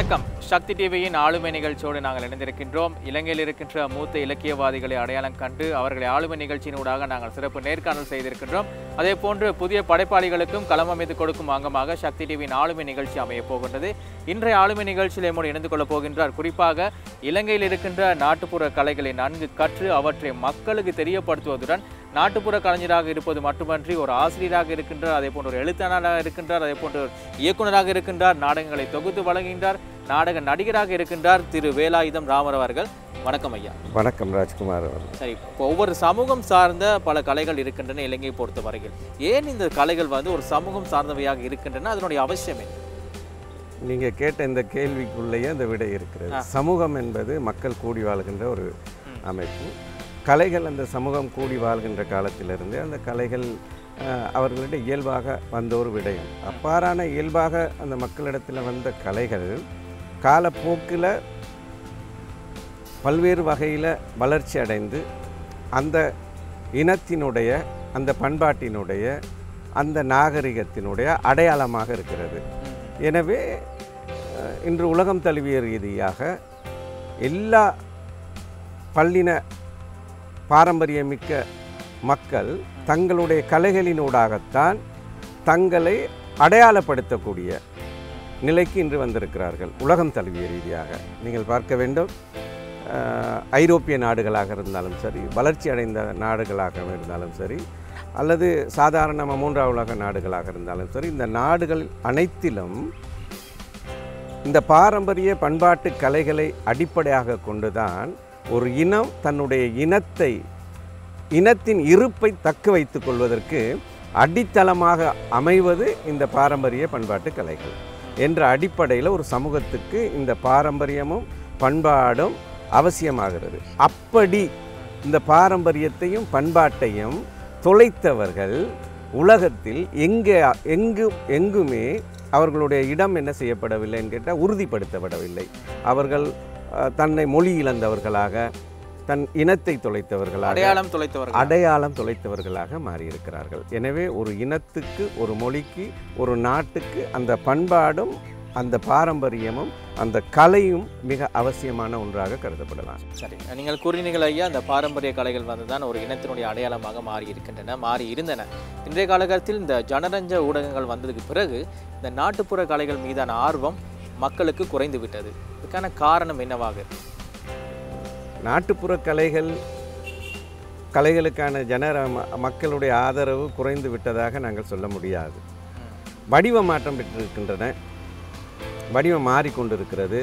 வணக்கம் சக்தி டிவியின் ஆளுமை நிகழ்ச்சியோடு நாங்கள் இணைந்திருக்கின்றோம் இலங்கையில் இருக்கின்ற மூத்த இலக்கியவாதிகளை அடையாளம் கண்டு அவர்களை ஆளுமை நிகழ்ச்சியினூடாக நாங்கள் சிறப்பு நேர்காணல் செய்திருக்கின்றோம் அதே போன்று புதிய படைப்பாளிகளுக்கும் களம் அமைத்து கொடுக்கும் அங்கமாக சக்தி டிவியின் ஆளுமை நிகழ்ச்சி அமையப் போகின்றது இன்றைய ஆளுமை நிகழ்ச்சியில் நம்மோடு இணைந்து கொள்ளப் போகின்றார் குறிப்பாக இலங்கையில் இருக்கின்ற நாட்டுப்புற கலைகளை நன்கு கற்று அவற்றை மக்களுக்கு தெரியப்படுத்துவதுடன் நாட்டுப்புற கலைஞராக இருப்பது மட்டுமன்றி ஒரு ஆசிரியராக இருக்கின்றார் அதே போன்று ஒரு எழுத்தாளராக இருக்கின்றார் அதே போன்று ஒரு இயக்குனராக இருக்கின்றார் நாடகங்களை தொகுத்து வழங்குகின்றார் நாடக நடிகராக இருக்கின்றார் திரு வேலாயுதம் ராமர் அவர்கள் வணக்கம் ஐயா வணக்கம் ராஜ்குமார் அவர்கள் சரி இப்போ ஒவ்வொரு சமூகம் சார்ந்த பல கலைகள் இருக்கின்றன இலங்கையை பொறுத்த வரையில் ஏன் இந்த கலைகள் வந்து ஒரு சமூகம் சார்ந்தவையாக இருக்கின்றன அதனுடைய அவசியம் என்ன நீங்கள் கேட்ட இந்த கேள்விக்குள்ளேயே அந்த விடை இருக்கிறது சமூகம் என்பது மக்கள் கூடி வாழ்கின்ற ஒரு அமைப்பு கலைகள் அந்த சமூகம் கூடி வாழ்கின்ற காலத்திலிருந்து அந்த கலைகள் அஹ், அவர்களிடம் இயல்பாக வந்த ஒரு விடயம் அப்பாறான இயல்பாக அந்த மக்களிடத்தில் வந்த கலைகள் காலப்போக்கில் பல்வேறு வகையில் வளர்ச்சி அடைந்து அந்த இனத்தினுடைய அந்த பண்பாட்டினுடைய அந்த நாகரிகத்தினுடைய அடையாளமாக இருக்கிறது எனவே அஹ், இன்று உலகம் தழுவிய ரீதியாக எல்லா பல்லின பாரம்பரியமிக்க மக்கள் தங்களுடைய கலைகளினூடாகத்தான் தங்களை அடையாளப்படுத்தக்கூடிய நிலைக்கு இன்று வந்திருக்கிறார்கள் உலகம் தழுவிய ரீதியாக நீங்கள் பார்க்க வேண்டும் அஹ், ஐரோப்பிய நாடுகளாக இருந்தாலும் சரி வளர்ச்சி அடைந்த நாடுகளாக இருந்தாலும் சரி அல்லது சாதாரண மூன்றாம் உலக நாடுகளாக இருந்தாலும் சரி இந்த நாடுகள் அனைத்திலும் இந்த பாரம்பரிய பண்பாட்டு கலைகளை அடிப்படையாக கொண்டுதான் ஒரு இனம் தன்னுடைய இனத்தை இனத்தின் இருப்பை தக்க வைத்துக் கொள்வதற்கு அடித்தளமாக அமைவது இந்த பாரம்பரிய பண்பாட்டு கலைகள் என்ற அடிப்படையில் ஒரு சமூகத்துக்கு இந்த பாரம்பரியமும் பண்பாடும் அவசியமாகிறது அப்படி இந்த பாரம்பரியத்தையும் பண்பாட்டையும் தொலைத்தவர்கள் உலகத்தில் எங்கே எங்கு எங்குமே அவர்களுடைய இடம் என்ன செய்யப்படவில்லைன்னு கேட்டால் உறுதிப்படுத்தப்படவில்லை அவர்கள் அஹ், தன்னை மொழி இழந்தவர்களாக தன் இனத்தை தொலைத்தவர்களாக அடையாளம் தொலைத்தவர்கள் அடையாளம் தொலைத்தவர்களாக மாறியிருக்கிறார்கள் எனவே ஒரு இனத்துக்கு ஒரு மொழிக்கு ஒரு நாட்டுக்கு அந்த பண்பாடும் அந்த பாரம்பரியமும் அந்த கலையும் மிக அவசியமான ஒன்றாக கருதப்படலாம் சரி நீங்கள் கூறினீர்கள் ஐயா அந்த பாரம்பரிய கலைகள் வந்து தான் ஒரு இனத்தினுடைய அடையாளமாக மாறி இருக்கின்றன மாறி இருந்தன இன்றைய காலகட்டத்தில் இந்த ஜனரஞ்ச ஊடகங்கள் வந்ததுக்கு பிறகு இந்த நாட்டுப்புற கலைகள் மீதான ஆர்வம் மக்களுக்கு குறைந்து விட்டது இதுக்கான காரணம் என்னவாக இருக்கு? நாட்டுப்புற கலைகள் கலைகளுக்கான ஜன மக்களுடைய ஆதரவு குறைந்து விட்டதாக நாங்கள் சொல்ல முடியாது வடிவ மாற்றம் பெற்றிருக்கின்றன வடிவம் மாறிக்கொண்டிருக்கிறது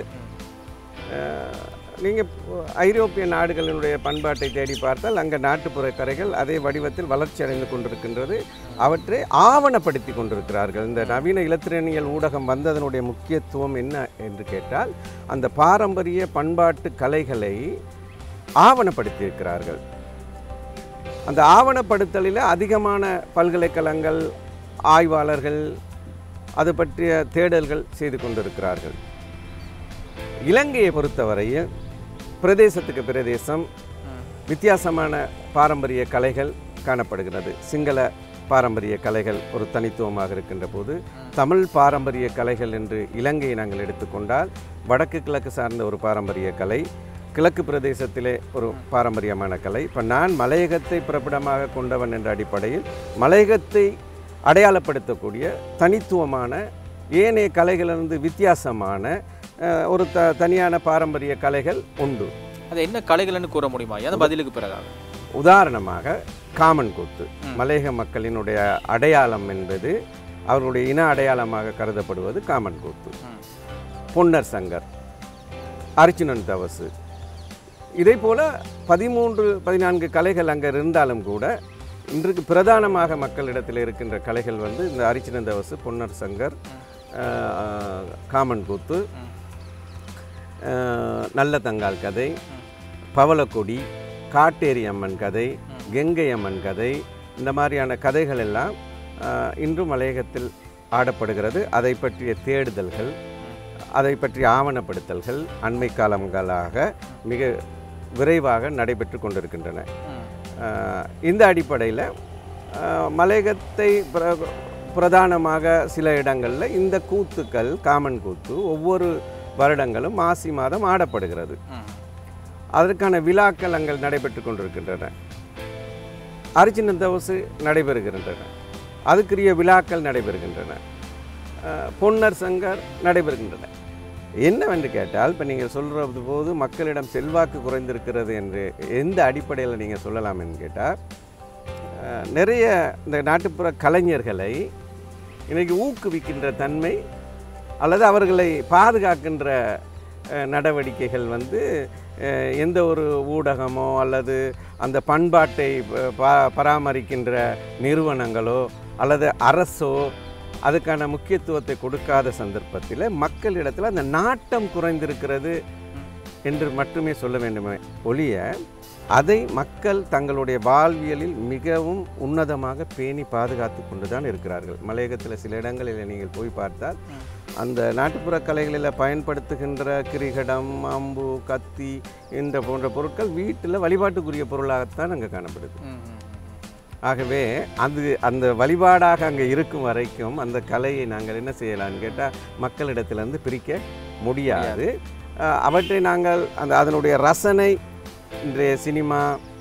நீங்கள் ஐரோப்பிய நாடுகளினுடைய பண்பாட்டை தேடி பார்த்தால் அங்கே நாட்டுப்புற கலைகள் அதே வடிவத்தில் வளர்ச்சி அடைந்து கொண்டிருக்கின்றது அவற்றை ஆவணப்படுத்தி கொண்டிருக்கிறார்கள் இந்த நவீன இலத்திரனியல் ஊடகம் வந்ததனுடைய முக்கியத்துவம் என்ன என்று கேட்டால் அந்த பாரம்பரிய பண்பாட்டு கலைகளை ஆவணப்படுத்தியிருக்கிறார்கள் அந்த ஆவணப்படுத்தலில் அதிகமான பல்கலைக்கழகங்கள் ஆய்வாளர்கள் அது பற்றிய தேடல்கள் செய்து கொண்டிருக்கிறார்கள் இலங்கையை பொறுத்தவரையில் பிரதேசத்துக்கு பிரதேசம் வித்தியாசமான பாரம்பரிய கலைகள் காணப்படுகிறது சிங்கள பாரம்பரிய கலைகள் ஒரு தனித்துவமாக இருக்கின்ற போது தமிழ் பாரம்பரிய கலைகள் என்று இலங்கையை நாங்கள் எடுத்துக்கொண்டால் வடக்கு கிழக்கு சார்ந்த ஒரு பாரம்பரிய கலை கிழக்கு பிரதேசத்திலே ஒரு பாரம்பரியமான கலை இப்போ நான் மலையகத்தை பிறப்பிடமாக கொண்டவன் என்ற அடிப்படையில் மலையகத்தை அடையாளப்படுத்தக்கூடிய தனித்துவமான ஏனைய கலைகளிலிருந்து வித்தியாசமான அஹ், ஒரு த தனியான பாரம்பரிய கலைகள் உண்டு அது என்ன கலைகள்னு கூற முடியுமா ஐயா? அந்த பதிலுக்கு பிறகாக உதாரணமாக காமன் கூத்து ம். மலையக மக்களினுடைய அடையாளம் என்பது அவர்களுடைய இன அடையாளமாக கருதப்படுவது காமன் கூத்து ம். பொன்னர் சங்கர் அர்ச்சுனன் தவசு இதே போல பதிமூன்று பதினான்கு கலைகள் அங்கே இருந்தாலும் கூட இன்றைக்கு பிரதானமாக மக்களிடத்தில் இருக்கின்ற கலைகள் வந்து இந்த அரிச்சினன் தவசு பொன்னர் சங்கர் அஹ், காமன் கூத்து ம். அஹ், நல்ல தங்கால் கதை பவளக்கொடி காட்டேரி அம்மன் கதை கெங்கை அம்மன் கதை இந்த மாதிரியான கதைகள் எல்லாம் அஹ், இன்றும் மலையகத்தில் ஆடப்படுகிறது அதை பற்றிய தேடுதல்கள் அதை பற்றிய ஆவணப்படுத்தல்கள் அண்மை காலங்களாக மிக விரைவாக நடைபெற்று கொண்டிருக்கின்றன ம். அஹ், இந்த அடிப்படையில் மலையகத்தை பிர பிரதானமாக சில இடங்களில் இந்த கூத்துக்கள் காமன் கூத்து ஒவ்வொரு வருடங்களும் மாசி மாதம் ஆடப்படுகிறது ம். அதற்கான விழாக்கள் அங்கே நடைபெற்று கொண்டிருக்கின்றன அர்ஜுன தவசு நடைபெறுகின்றன அதுக்குரிய விழாக்கள் நடைபெறுகின்றன அஹ், பொன்னர் சங்கர் நடைபெறுகின்றன என்னவென்று கேட்டால் இப்போ நீங்கள் சொல்கிறது போது மக்களிடம் செல்வாக்கு குறைந்திருக்கிறது என்று எந்த அடிப்படையில் நீங்கள் சொல்லலாம் என்று கேட்டால் அஹ், நிறைய இந்த நாட்டுப்புற கலைஞர்களை இன்னைக்கு ஊக்குவிக்கின்ற தன்மை அல்லது அவர்களை பாதுகாக்கின்ற அஹ், நடவடிக்கைகள் வந்து அஹ், எந்த ஒரு ஊடகமோ அல்லது அந்த பண்பாட்டை ப- பா- பராமரிக்கின்ற நிறுவனங்களோ அல்லது அரசோ அதுக்கான முக்கியத்துவத்தை கொடுக்காத சந்தர்ப்பத்தில் மக்களிடத்தில் அந்த நாட்டம் குறைந்திருக்கிறது என்று மட்டுமே சொல்ல வேண்டுமே ஒழிய அதை மக்கள் தங்களுடைய வாழ்வியலில் மிகவும் உன்னதமாக பேணி பாதுகாத்து கொண்டு தான் இருக்கிறார்கள் மலையகத்தில் சில இடங்களில் நீங்கள் போய் பார்த்தால் அந்த நாட்டுப்புற கலைகளில் பயன்படுத்துகின்ற கிரிகடம் அம்பு கத்தி என்ற போன்ற பொருட்கள் வீட்டில் வழிபாட்டுக்குரிய பொருளாகத்தான் அங்கே காணப்படுது ம், ம், ம். ஆகவே அது அந்த வழிபாடாக அங்கே இருக்கும் வரைக்கும் அந்த கலையை நாங்கள் என்ன செய்யலாம்னு கேட்டால் மக்களிடத்திலிருந்து பிரிக்க முடியாது அஹ், அவற்றை நாங்கள் அந்த அதனுடைய ரசனை இன்றைய சினிமா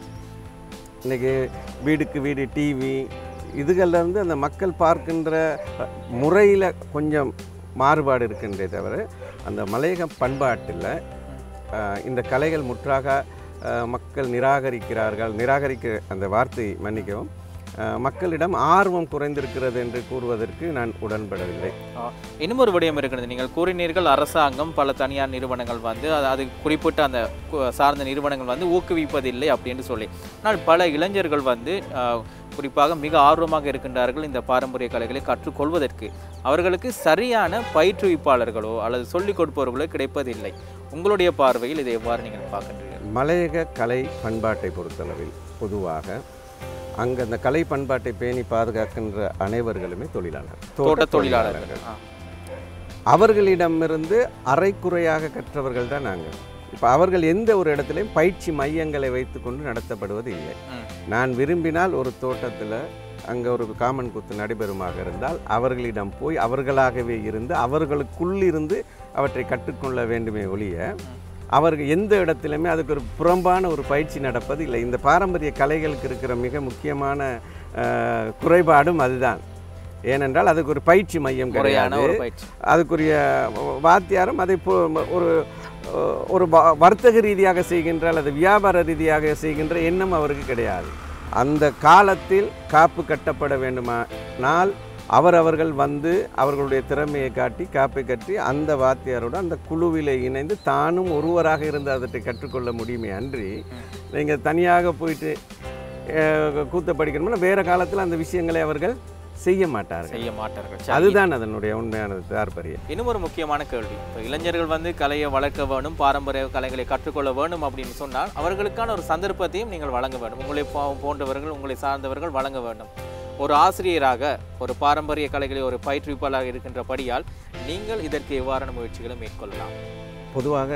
இன்றைக்கி வீடுக்கு வீடு டிவி இதுகள்லேருந்து அந்த மக்கள் பார்க்கின்ற முறையில் கொஞ்சம் மாறுபாடு இருக்கின்றே தவிர அந்த மலையக பண்பாட்டில் அஹ், இந்த கலைகள் முற்றாக அஹ், மக்கள் நிராகரிக்கிறார்கள் நிராகரிக்க அந்த வார்த்தை மன்னிக்கவும் அஹ், மக்களிடம் ஆர்வம் குறைந்திருக்கிறது என்று கூறுவதற்கு நான் உடன்படவில்லை இன்னும் ஒரு விடயம் இருக்கிறது நீங்கள் கூறினீர்கள் அரசாங்கம் பல தனியார் நிறுவனங்கள் வந்து அது அது குறிப்பிட்ட அந்த கு- சார்ந்த நிறுவனங்கள் வந்து ஊக்குவிப்பதில்லை அப்படின்னு சொல்லி ஆனால் பல இளைஞர்கள் வந்து ஆஹ், குறிப்பாக மிக ஆர்வமாக இருக்கின்றார்கள் இந்த பாரம்பரிய கலைகளை கற்றுக்கொள்வதற்கு அவர்களுக்கு சரியான பயிற்றுவிப்பாளர்களோ அல்லது சொல்லிக் கொடுப்பவர்களோ கிடைப்பதில்லை உங்களுடைய பார்வையில் இதை எவ்வாறு நீங்கள் பார்க்கின்றீர்கள் மலையக கலை பண்பாட்டை பொறுத்தளவில் பொதுவாக அங்கே அந்த கலை பண்பாட்டை பேணி பாதுகாக்கின்ற அனைவர்களுமே தொழிலாளர் தோட்ட தொழிலாளர்கள் ஆ. அவர்களிடமிருந்து அரைக்குறையாக கற்றவர்கள் தான் நாங்கள் இப்போ அவர்கள் எந்த ஒரு இடத்துலையும் பயிற்சி மையங்களை வைத்துக்கொண்டு நடத்தப்படுவது இல்லை ம். நான் விரும்பினால் ஒரு தோட்டத்தில் அங்கே ஒரு காமன் குத்து நடைபெறுமாக இருந்தால் அவர்களிடம் போய் அவர்களாகவே இருந்து அவர்களுக்குள்ளிருந்து அவற்றை கற்றுக்கொள்ள வேண்டுமே ஒழிய அவர்கள் எந்த இடத்துலையுமே அதுக்கு ஒரு புறம்பான ஒரு பயிற்சி நடப்பது இல்லை இந்த பாரம்பரிய கலைகளுக்கு இருக்கிற மிக முக்கியமான அஹ், குறைபாடும் அதுதான் ஏனென்றால் அதுக்கு ஒரு பயிற்சி மையம் முறையான கிடையாது ஒரு பயிற்சி அதுக்குரிய வாத்தியாரும் அதை இப்போ ஒரு ஒரு வ- வர்த்தக ரீதியாக செய்கின்ற அல்லது வியாபார ரீதியாக செய்கின்ற எண்ணம் அவருக்கு கிடையாது அந்த காலத்தில் காப்பு கட்டப்பட வேண்டுமானால் அவரவர்கள் வந்து அவர்களுடைய திறமையை காட்டி காப்பை கட்டி அந்த வாத்தியாரோடு அந்த குழுவில் இணைந்து தானும் ஒருவராக இருந்து அதற்றை கற்றுக்கொள்ள முடியுமே அன்றி நீங்கள் தனியாக போயிட்டு அஹ், கூத்த படிக்கணும்னா வேறு காலத்தில் அந்த விஷயங்களை அவர்கள் செய்ய மாட்டார்கள் செய்ய மாட்டார்கள் சரி. அதுதான் அதனுடைய உண்மையான தாற்பயம் இன்னும் ஒரு முக்கியமான கேள்வி இப்போ இளைஞர்கள் வந்து கலையை வளர்க்க வேணும் பாரம்பரிய கலைகளை கற்றுக்கொள்ள வேணும் அப்படின்னு சொன்னால் அவர்களுக்கான ஒரு சந்தர்ப்பத்தையும் நீங்கள் வழங்க வேண்டும் உங்களை போ- போன்றவர்கள் உங்களை சார்ந்தவர்கள் வழங்க வேண்டும் ஒரு ஆசிரியராக ஒரு பாரம்பரிய கலைகளை ஒரு பயிற்றுவிப்பாளராக இருக்கின்றபடியால் நீங்கள் இதற்கு எவ்வாறான முயற்சிகளை மேற்கொள்ளலாம் பொதுவாக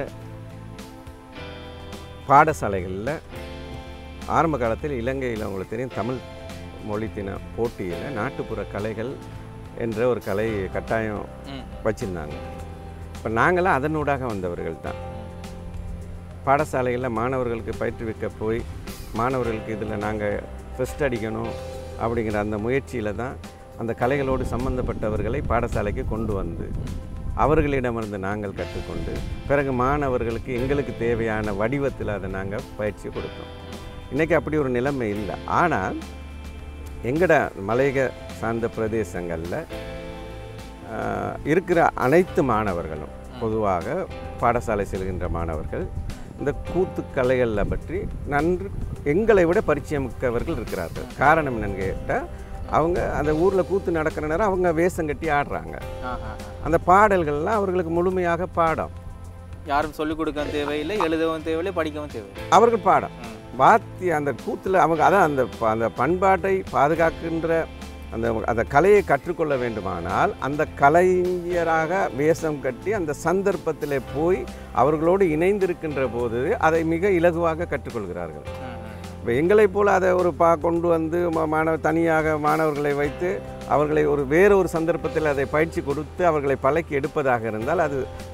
பாடசாலைகளில் ஆரம்ப காலத்தில் இலங்கையில் உங்களுக்கு தெரியும் தமிழ் மொழி தின போட்டியில் நாட்டுப்புற கலைகள் என்ற ஒரு கலை கட்டாயம் ம் வச்சுருந்தாங்க இப்போ நாங்களாம் அதனூடாக வந்தவர்கள் தான் பாடசாலைகளில் மாணவர்களுக்கு பயிற்றுவிக்க போய் மாணவர்களுக்கு இதில் நாங்கள் ஃபெஸ்ட் அடிக்கணும் அப்படிங்கிற அந்த முயற்சியில் தான் அந்த கலைகளோடு சம்பந்தப்பட்டவர்களை பாடசாலைக்கு கொண்டு வந்து அவர்களிடமிருந்து நாங்கள் கற்றுக்கொண்டு பிறகு மாணவர்களுக்கு எங்களுக்கு தேவையான வடிவத்தில் அதை நாங்கள் பயிற்சி கொடுத்தோம் இன்றைக்கி அப்படி ஒரு நிலைமை இல்லை ஆனால் எங்கட மலையக சார்ந்த பிரதேசங்களில் ஆஹ், இருக்கிற அனைத்து மாணவர்களும் பொதுவாக பாடசாலை செல்கின்ற மாணவர்கள் இந்த கூத்து கலைகளில் பற்றி நன்று எங்களை விட பரிச்சயமிக்கவர்கள் இருக்கிறார்கள் காரணம் என்னன்னு கேட்டால் அவங்க அந்த ஊரில் கூத்து நடக்கிற நேரம் அவங்க வேஷம் கட்டி ஆடுறாங்க ஆஹா. அந்த பாடல்கள்லாம் அவர்களுக்கு முழுமையாக பாடம் யாரும் சொல்லிக் கொடுக்கவும் தேவையில்லை எழுதவும் தேவையில்லை படிக்கவும் தேவையில்லை அவர்கள் பாடம் ம். வாத்தி அந்த கூத்தில் அவங்க அதான் அந்த ப- அந்த பண்பாட்டை பாதுகாக்கின்ற அந்த அந்த கலையை கற்றுக்கொள்ள வேண்டுமானால் அந்த கலைஞராக வேஷம் கட்டி அந்த சந்தர்ப்பத்தில் போய் அவர்களோடு இணைந்திருக்கின்ற போது அதை மிக இலகுவாக கற்றுக்கொள்கிறார்கள் ம், ம். இப்போ எங்களைப் போல் அதை ஒரு பா கொண்டு வந்து மா- மாணவ தனியாக மாணவர்களை வைத்து அவர்களை ஒரு வேறு ஒரு சந்தர்ப்பத்தில் அதை பயிற்சி கொடுத்து அவர்களை பழக்கி எடுப்பதாக இருந்தால் அது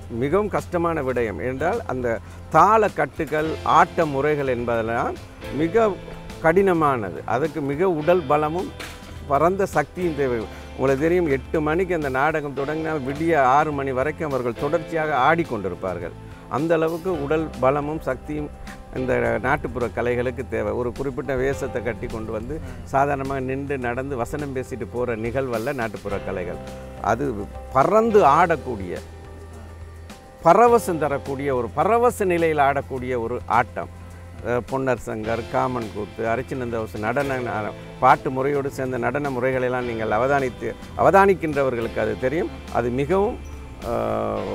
மிகவும் கஷ்டமான விடயம் என்றால் அந்த தாள கட்டுகள் ஆட்ட முறைகள் என்பதெல்லாம் மிக கடினமானது அதுக்கு மிக உடல் பலமும் பரந்த சக்தியும் தேவை உங்களுக்கு தெரியும் எட்டு மணிக்கு அந்த நாடகம் தொடங்கினால் விடிய ஆறு மணி வரைக்கும் அவர்கள் தொடர்ச்சியாக ஆடிக்கொண்டிருப்பார்கள் அந்த அளவுக்கு உடல் பலமும் சக்தியும் இந்த நாட்டுப்புற கலைகளுக்கு தேவை ஒரு குறிப்பிட்ட வேஷத்தை கட்டி கொண்டு வந்து சாதாரணமாக நின்று நடந்து வசனம் பேசிட்டு போகிற நிகழ்வல்ல நாட்டுப்புற கலைகள் அது பறந்து ஆடக்கூடிய பரவசம் தரக்கூடிய ஒரு பரவச நிலையில் ஆடக்கூடிய ஒரு ஆட்டம் அஹ் பொன்னர் சங்கர் காமன் கூத்து அரிச்சினந்தவசு நடன ந- பாட்டு முறையோடு சேர்ந்த நடன முறைகளெல்லாம் நீங்கள் அவதானித்து அவதானிக்கின்றவர்களுக்கு அது தெரியும் அது மிகவும் அஹ்,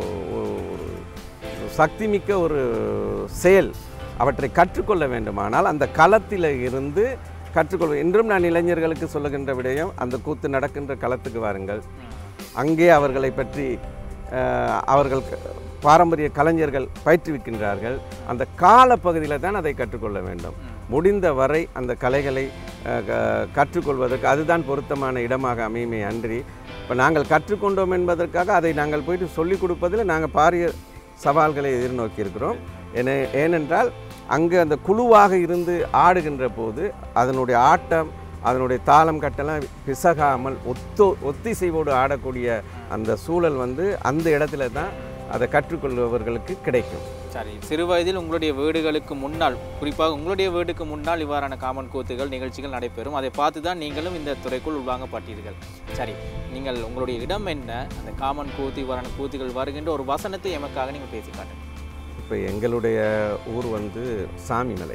ஒரு சக்திமிக்க ஒரு செயல் அவற்றை கற்றுக்கொள்ள வேண்டுமானால் அந்த களத்தில் இருந்து கற்றுக்கொள்ள இன்றும் நான் இளைஞர்களுக்கு சொல்லுகின்ற விடயம் அந்த கூத்து நடக்கின்ற களத்துக்கு வாருங்கள் அங்கே அவர்களை பற்றி அஹ், அவர்கள் க- பாரம்பரிய கலைஞர்கள் பயிற்றுவிக்கின்றார்கள் அந்த காலப்பகுதியில் தான் அதை கற்றுக்கொள்ள வேண்டும் முடிந்த வரை அந்த கலைகளை அஹ், க- கற்றுக்கொள்வதற்கு அதுதான் பொருத்தமான இடமாக அமையுமே அன்றி இப்போ நாங்கள் கற்றுக்கொண்டோம் என்பதற்காக அதை நாங்கள் போயிட்டு சொல்லிக் கொடுப்பதில் நாங்கள் பாரிய சவால்களை எதிர்நோக்கி இருக்கிறோம் ஏன ஏனென்றால் அங்கே அந்த குழுவாக இருந்து ஆடுகின்ற போது அதனுடைய ஆட்டம் அதனுடைய தாளம் கட்டெல்லாம் பிசகாமல் ஒத்து ஒத்திசைவோடு ஆடக்கூடிய அந்த சூழல் வந்து அந்த இடத்துல தான் அதை கற்றுக்கொள்பவர்களுக்கு கிடைக்கும் சரி சிறு வயதில் உங்களுடைய வீடுகளுக்கு முன்னால் குறிப்பாக உங்களுடைய வீட்டுக்கு முன்னால் இவ்வாறான காமன் கூத்துகள் நிகழ்ச்சிகள் நடைபெறும் அதை பார்த்து தான் நீங்களும் இந்த துறைக்குள் உள்வாங்கப்பட்டீர்கள் சரி நீங்கள் உங்களுடைய இடம் என்ன அந்த காமன் கூத்து இவ்வாறான கூத்துகள் வருகின்ற ஒரு வசனத்தை எமக்காக நீங்கள் பேசி காட்டுங்க இப்போ எங்களுடைய ஊர் வந்து சாமிமலை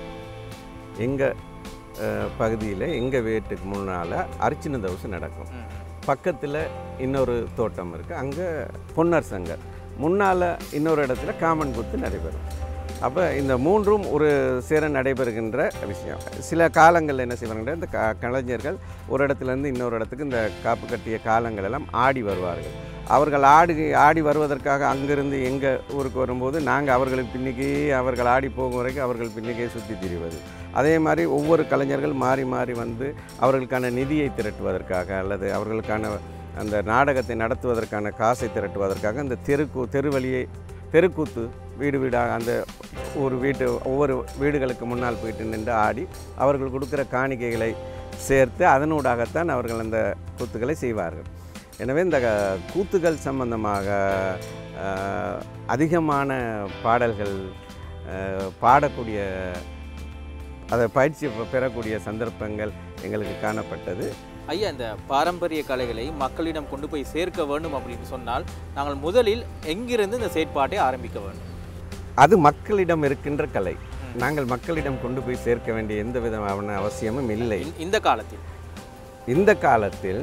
எங்கள் பகுதியில் எங்கள் வீட்டுக்கு முன்னால் அர்ச்சனை தவசம் நடக்கும் ம். பக்கத்தில் இன்னொரு தோட்டம் இருக்குது அங்கே பொன்னர் சங்கர் முன்னால் இன்னொரு இடத்துல காமன் குத்து நடைபெறும் அப்போ இந்த மூன்றும் ஒரு சேர நடைபெறுகின்ற விஷயம் சில காலங்களில் என்ன செய்வாங்க இந்த க கலைஞர்கள் ஒரு இடத்துலேருந்து இன்னொரு இடத்துக்கு இந்த காப்பு கட்டிய காலங்கள் எல்லாம் ஆடி வருவார்கள் அவர்கள் ஆடி ஆடி வருவதற்காக அங்கிருந்து எங்கள் ஊருக்கு வரும்போது நாங்கள் அவர்களுக்கு பின்னிக்கே அவர்கள் ஆடி போகும் வரைக்கும் அவர்கள் பின்னிக்கே சுற்றி திரிவது அதே மாதிரி ஒவ்வொரு கலைஞர்கள் மாறி மாறி வந்து அவர்களுக்கான நிதியை திரட்டுவதற்காக அல்லது அவர்களுக்கான அந்த நாடகத்தை நடத்துவதற்கான காசை திரட்டுவதற்காக அந்த தெருக்கு தெருவழியை தெருக்கூத்து வீடு வீடாக அந்த ஒரு வீட்டு ஒவ்வொரு வீடுகளுக்கு முன்னால் போயிட்டு நின்று ஆடி அவர்கள் கொடுக்குற காணிக்கைகளை சேர்த்து அதனூடாகத்தான் அவர்கள் அந்த கூத்துக்களை செய்வார்கள் எனவே இந்த க- கூத்துகள் சம்பந்தமாக அஹ், அதிகமான பாடல்கள் அஹ், பாடக்கூடிய அதை பயிற்சி பெ- பெறக்கூடிய சந்தர்ப்பங்கள் எங்களுக்கு காணப்பட்டது ஐயா இந்த பாரம்பரிய கலைகளை மக்களிடம் கொண்டு போய் சேர்க்க வேண்டும் அப்படின்னு சொன்னால் நாங்கள் முதலில் எங்கிருந்து இந்த செயற்பாட்டை ஆரம்பிக்க வேண்டும் அது மக்களிடம் இருக்கின்ற கலை நாங்கள் மக்களிடம் கொண்டு போய் சேர்க்க வேண்டிய எந்த விதமான அவசியமும் இல்லை இந்த- இந்த காலத்தில் இந்த காலத்தில்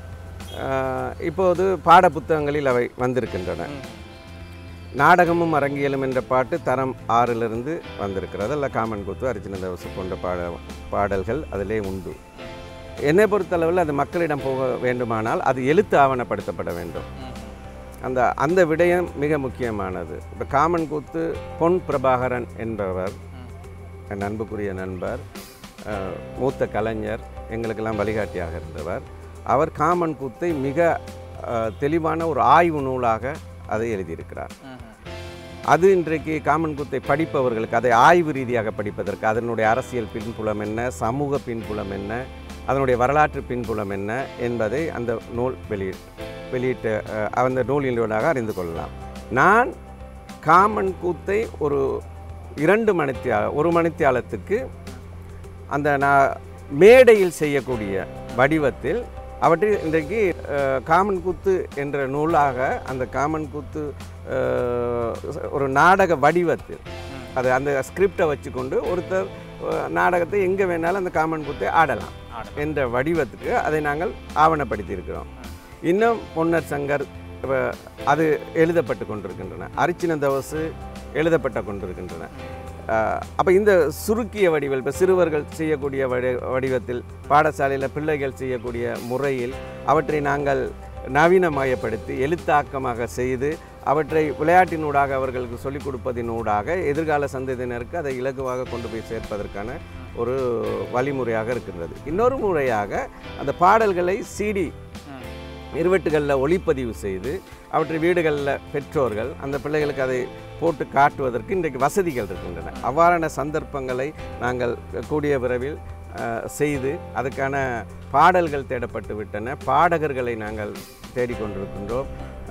அஹ், இப்போது பாட புத்தகங்களில் அவை வந்திருக்கின்றன ம். நாடகமும் அரங்கியலும் என்ற பாட்டு தரம் ஆறிலிருந்து வந்திருக்கிறது அல்ல காமன் குத்து அர்ஜுன தவசு போன்ற பாட பாடல்கள் அதிலே உண்டு என்னை பொறுத்தளவில் அது மக்களிடம் போக வேண்டுமானால் அது எழுத்து ஆவணப்படுத்தப்பட வேண்டும் ம். அந்த அந்த விடயம் மிக முக்கியமானது இப்போ காமன் கூத்து பொன் பிரபாகரன் என்பவர் என் அன்புக்குரிய நண்பர் அஹ், மூத்த கலைஞர் எங்களுக்கெல்லாம் வழிகாட்டியாக இருந்தவர் அவர் காமன் கூத்தை மிக அஹ், தெளிவான ஒரு ஆய்வு நூலாக அதை எழுதியிருக்கிறார் ம். அது இன்றைக்கு காமன் கூத்தை படிப்பவர்களுக்கு அதை ஆய்வு ரீதியாக படிப்பதற்கு அதனுடைய அரசியல் பின்புலம் என்ன சமூக பின்புலம் என்ன அதனுடைய வரலாற்று பின்புலம் என்ன என்பதை அந்த நூல் வெளியிட் வெளியிட்ட அஹ், அந்த நூலினூடாக அறிந்து கொள்ளலாம் நான் காமன் கூத்தை ஒரு இரண்டு மணித்தியா ஒரு மணித்தியாலத்துக்கு அந்த நான் மேடையில் செய்யக்கூடிய வடிவத்தில் அவற்றை இன்றைக்கு அஹ், காமன் கூத்து என்ற நூலாக அந்த காமன் கூத்து அஹ், ஒரு நாடக வடிவத்தில் அது அந்த ஸ்கிரிப்டை வச்சுக்கொண்டு ஒருத்தர் அஹ், நாடகத்தை எங்கே வேணாலும் அந்த காமன் கூத்தை ஆடலாம் ஆடலாம். என்ற வடிவத்துக்கு அதை நாங்கள் ஆவணப்படுத்தி இருக்கிறோம் இன்னும் பொன்னர் சங்கர் இப்ப அது எழுதப்பட்டு கொண்டிருக்கின்றன அரிச்சின தவசு எழுதப்பட்டு கொண்டிருக்கின்றன அப்போ இந்த சுருக்கிய வடிவில் இப்போ சிறுவர்கள் செய்யக்கூடிய வடி வடிவத்தில் பாடசாலையில் பிள்ளைகள் செய்யக்கூடிய முறையில் அவற்றை நாங்கள் நவீனமயப்படுத்தி எழுத்தாக்கமாக செய்து அவற்றை விளையாட்டினூடாக அவர்களுக்கு சொல்லிக் கொடுப்பதினூடாக எதிர்கால சந்ததியினருக்கு அதை இலகுவாக கொண்டு போய் சேர்ப்பதற்கான ஒரு வழிமுறையாக இருக்கின்றது இன்னொரு முறையாக அந்த பாடல்களை சிடி ம். இருவட்டுகளில் ஒளிப்பதிவு செய்து அவற்றை வீடுகளில் பெற்றோர்கள் அந்த பிள்ளைகளுக்கு அதை போட்டு காட்டுவதற்கு இன்றைக்கு வசதிகள் இருக்கின்றன அவ்வாறான சந்தர்ப்பங்களை நாங்கள் கூடிய விரைவில் அஹ், செய்து அதுக்கான பாடல்கள் தேடப்பட்டு விட்டன பாடகர்களை நாங்கள் தேடிக்கொண்டிருக்கின்றோம்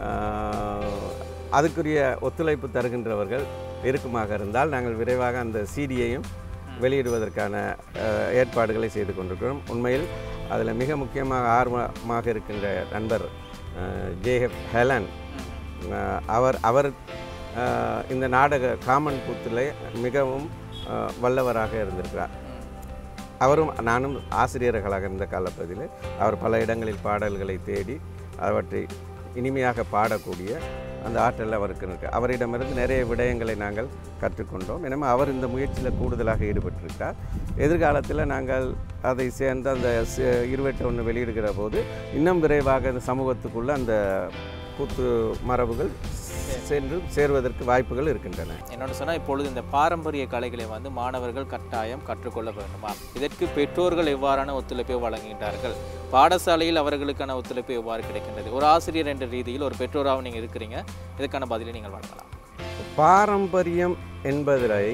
அஹ், அதுக்குரிய ஒத்துழைப்பு தருகின்றவர்கள் இருக்குமாக இருந்தால் நாங்கள் விரைவாக அந்த சிடியையும் வெளியிடுவதற்கான அஹ், ஏற்பாடுகளை செய்து கொண்டிருக்கிறோம் உண்மையில் அதில் மிக முக்கியமாக ஆர்வமாக இருக்கின்ற நண்பர் ஜேஹெப் ஹெலன் அஹ், அவர் அவர் அஹ், இந்த நாடக காமன் கூத்தில் மிகவும் அஹ், வல்லவராக இருந்திருக்கிறார் அவரும் நானும் ஆசிரியர்களாக இருந்த காலப்பகுதியில் அவர் பல இடங்களில் பாடல்களை தேடி அவற்றை இனிமையாக பாடக்கூடிய அந்த ஆற்றல் அவருக்கு இருக்கு அவரிடமிருந்து நிறைய விடயங்களை நாங்கள் கற்றுக்கொண்டோம் எனவே அவர் இந்த முயற்சியில் கூடுதலாக ஈடுபட்டிருக்கார் எதிர்காலத்தில் நாங்கள் அதை சேர்ந்து அந்த ச- இருவெட்டு ஒன்று வெளியிடுகிற போது இன்னும் விரைவாக இந்த சமூகத்துக்குள்ள அந்த கூத்து மரபுகள் சென்று சேர்வதற்கு வாய்ப்புகள் இருக்கின்றன என்னோட சொன்னால் இப்பொழுது இந்த பாரம்பரிய கலைகளை வந்து மாணவர்கள் கட்டாயம் கற்றுக்கொள்ள வேண்டுமா இதற்கு பெற்றோர்கள் எவ்வாறான ஒத்துழைப்பை வழங்குகின்றார்கள் பாடசாலையில் அவர்களுக்கான ஒத்துழைப்பு எவ்வாறு கிடைக்கின்றது ஒரு ஆசிரியர் என்ற ரீதியில் ஒரு பெற்றோராக நீங்கள் இருக்கிறீங்க இதுக்கான பதிலை நீங்கள் வழங்கலாம் பாரம்பரியம் என்பதை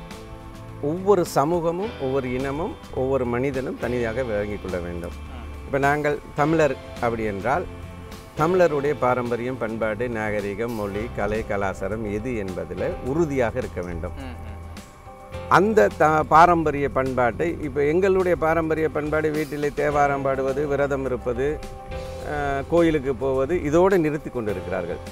ஒவ்வொரு சமூகமும் ஒவ்வொரு இனமும் ஒவ்வொரு மனிதனும் தனியாக விளங்கிக் கொள்ள வேண்டும் இப்போ நாங்கள் தமிழர் அப்படி என்றால் தமிழருடைய பாரம்பரியம் பண்பாடு நாகரிகம் மொழி கலை கலாச்சாரம் எது என்பதில் உறுதியாக இருக்க வேண்டும் ம், ம். அந்த த பாரம்பரிய பண்பாட்டை இப்போ எங்களுடைய பாரம்பரிய பண்பாடு வீட்டிலே தேவாரம் பாடுவது விரதம் இருப்பது அஹ், கோயிலுக்கு போவது இதோடு நிறுத்தி கொண்டிருக்கிறார்கள்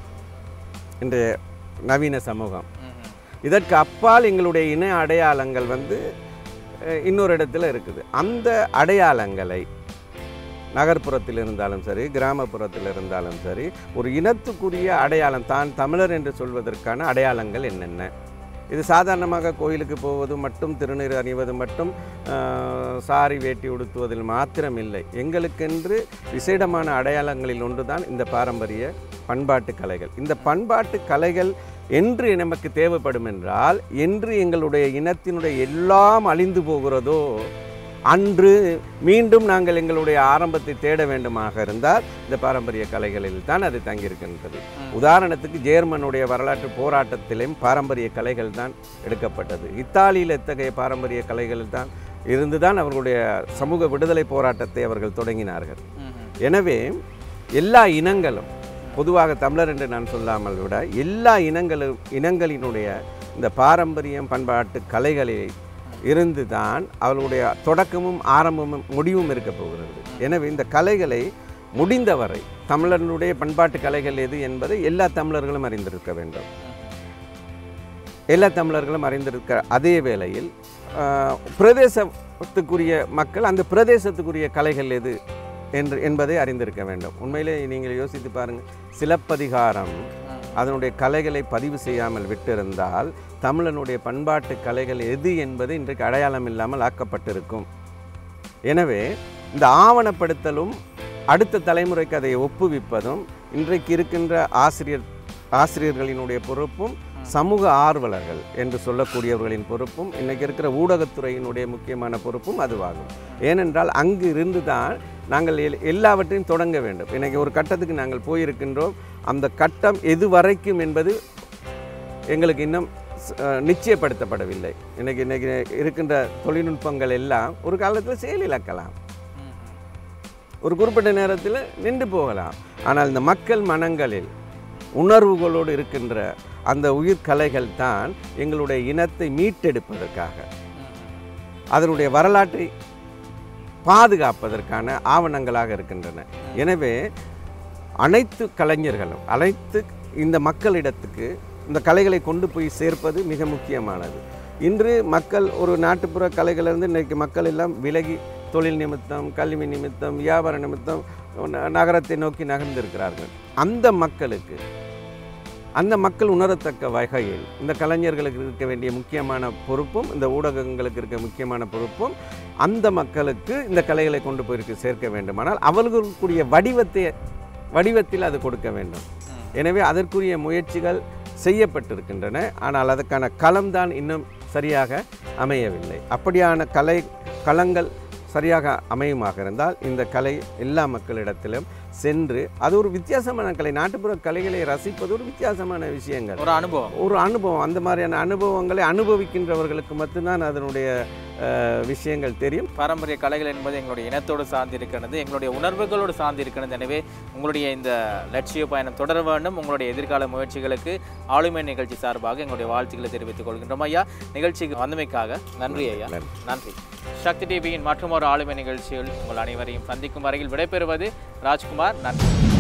இன்றைய நவீன சமூகம் ம், ம். இதற்கு அப்பால் எங்களுடைய இன அடையாளங்கள் வந்து அஹ், இன்னொரு இடத்துல இருக்குது அந்த அடையாளங்களை நகர்ப்புறத்தில் இருந்தாலும் சரி கிராமப்புறத்தில் இருந்தாலும் சரி ஒரு இனத்துக்குரிய அடையாளம் தான் தமிழர் என்று சொல்வதற்கான அடையாளங்கள் என்னென்ன இது சாதாரணமாக கோயிலுக்கு போவது மட்டும் திருநீர் அணிவது மட்டும் ஆஹ், சாரி வேட்டி உடுத்துவதில் மாத்திரம் இல்லை எங்களுக்கென்று விசேடமான அடையாளங்களில் ஒன்றுதான் இந்த பாரம்பரிய பண்பாட்டு கலைகள் இந்த பண்பாட்டு கலைகள் என்று நமக்கு தேவைப்படும் என்றால் என்று எங்களுடைய இனத்தினுடைய எல்லாம் அழிந்து போகிறதோ அன்று மீண்டும் நாங்கள் எங்களுடைய ஆரம்பத்தை தேட வேண்டுமாக இருந்தால் இந்த பாரம்பரிய கலைகளில் தான் அது தங்கியிருக்கின்றது ம். உதாரணத்துக்கு ஜேர்மனுடைய வரலாற்று போராட்டத்திலும் பாரம்பரிய கலைகள் தான் எடுக்கப்பட்டது இத்தாலியில் எத்தகைய பாரம்பரிய கலைகள் தான் இருந்து தான் அவர்களுடைய சமூக விடுதலை போராட்டத்தை அவர்கள் தொடங்கினார்கள் ம், ம். எனவே எல்லா இனங்களும் பொதுவாக தமிழர் என்று நான் சொல்லாமல் விட எல்லா இனங்களும் இனங்களினுடைய இந்த பாரம்பரியம் பண்பாட்டு கலைகளில் இருந்து தான் அவர்களுடைய தொடக்கமும் ஆரம்பமும் முடிவும் இருக்க போகிறது எனவே இந்த கலைகளை முடிந்தவரை தமிழர்களுடைய பண்பாட்டு கலைகள் எது என்பதை எல்லா தமிழர்களும் அறிந்திருக்க வேண்டும் எல்லா தமிழர்களும் அறிந்திருக்க அதே வேளையில் ஆஹ், பிரதேசத்துக்குரிய மக்கள் அந்த பிரதேசத்துக்குரிய கலைகள் எது என்று என்பதை அறிந்திருக்க வேண்டும் உண்மையிலே நீங்கள் யோசித்து பாருங்கள் சிலப்பதிகாரம் அதனுடைய கலைகளை பதிவு செய்யாமல் விட்டிருந்தால் தமிழனுடைய பண்பாட்டு கலைகள் எது என்பது இன்றைக்கு அடையாளம் இல்லாமல் ஆக்கப்பட்டிருக்கும் எனவே இந்த ஆவணப்படுத்தலும் அடுத்த தலைமுறைக்கு அதை ஒப்புவிப்பதும் இன்றைக்கு இருக்கின்ற ஆசிரியர் ஆசிரியர்களினுடைய பொறுப்பும் சமூக ஆர்வலர்கள் என்று சொல்லக்கூடியவர்களின் பொறுப்பும் இன்றைக்கு இருக்கிற ஊடகத்துறையினுடைய முக்கியமான பொறுப்பும் அதுவாகும் ஏனென்றால் அங்கு இருந்து தான் நாங்கள் எல்- எல்லாவற்றையும் தொடங்க வேண்டும் இன்றைக்கி ஒரு கட்டத்துக்கு நாங்கள் போயிருக்கின்றோம் அந்த கட்டம் எது வரைக்கும் என்பது எங்களுக்கு இன்னும் ஸ்- அஹ், நிச்சயப்படுத்தப்படவில்லை இன்னைக்கு இன்னைக்கு இருக்கின்ற தொழில்நுட்பங்கள் எல்லாம் ஒரு காலத்தில் செயலிழக்கலாம் ஒரு குறிப்பிட்ட நேரத்தில் நின்று போகலாம் ஆனால் இந்த மக்கள் மனங்களில் உணர்வுகளோடு இருக்கின்ற அந்த உயிர்கலைகள் தான் எங்களுடைய இனத்தை மீட்டெடுப்பதற்காக அதனுடைய வரலாற்றை பாதுகாப்பதற்கான ஆவணங்களாக இருக்கின்றன எனவே அனைத்து கலைஞர்களும் அனைத்து இந்த மக்களிடத்துக்கு இந்த கலைகளை கொண்டு போய் சேர்ப்பது மிக முக்கியமானது இன்று மக்கள் ஒரு நாட்டுப்புற கலைகளிலிருந்து இன்றைக்கு மக்கள் எல்லாம் விலகி தொழில் நிமித்தம் கல்வி நிமித்தம் வியாபார நிமித்தம் ந- நகரத்தை நோக்கி நகர்ந்திருக்கிறார்கள் அந்த மக்களுக்கு அந்த மக்கள் உணரத்தக்க வகையில் இந்த கலைஞர்களுக்கு இருக்க வேண்டிய முக்கியமான பொறுப்பும் இந்த ஊடகங்களுக்கு இருக்க முக்கியமான பொறுப்பும் அந்த மக்களுக்கு இந்த கலைகளை கொண்டு போயிருக்கு சேர்க்க வேண்டுமானால் அவர்களுக்குரிய வடிவத்தை வடிவத்தில் அது கொடுக்க வேண்டும் எனவே அதற்குரிய முயற்சிகள் செய்யப்பட்டிருக்கின்றன ஆனால் அதற்கான களம்தான் இன்னும் சரியாக அமையவில்லை அப்படியான கலை களங்கள் சரியாக அமையுமாக இருந்தால் இந்த கலை எல்லா மக்களிடத்திலும் சென்று அது ஒரு வித்தியாசமான கலை நாட்டுப்புற கலைகளை ரசிப்பது ஒரு வித்தியாசமான விஷயங்கள் ஒரு அனுபவம் ஒரு அனுபவம் அந்த மாதிரியான அனுபவங்களை அனுபவிக்கின்றவர்களுக்கு மட்டும்தான் அதனுடைய அஹ், விஷயங்கள் தெரியும் பாரம்பரிய கலைகள் என்பது எங்களுடைய இனத்தோடு சார்ந்து இருக்கிறது எங்களுடைய உணர்வுகளோடு சார்ந்து இருக்கிறது எனவே உங்களுடைய இந்த லட்சிய பயணம் தொடர வேண்டும் உங்களுடைய எதிர்கால முயற்சிகளுக்கு ஆளுமை நிகழ்ச்சி சார்பாக எங்களுடைய வாழ்த்துக்களை தெரிவித்துக் கொள்கின்றோம் ஐயா நிகழ்ச்சிக்கு வந்தமைக்காக நன்றி ஐயா நன்றி. நன்றி சக்தி டிவியின் மற்றும் ஒரு ஆளுமை நிகழ்ச்சியில் உங்கள் அனைவரையும் சந்திக்கும் வரையில் விடைபெறுவது ராஜ்குமார் நன்றி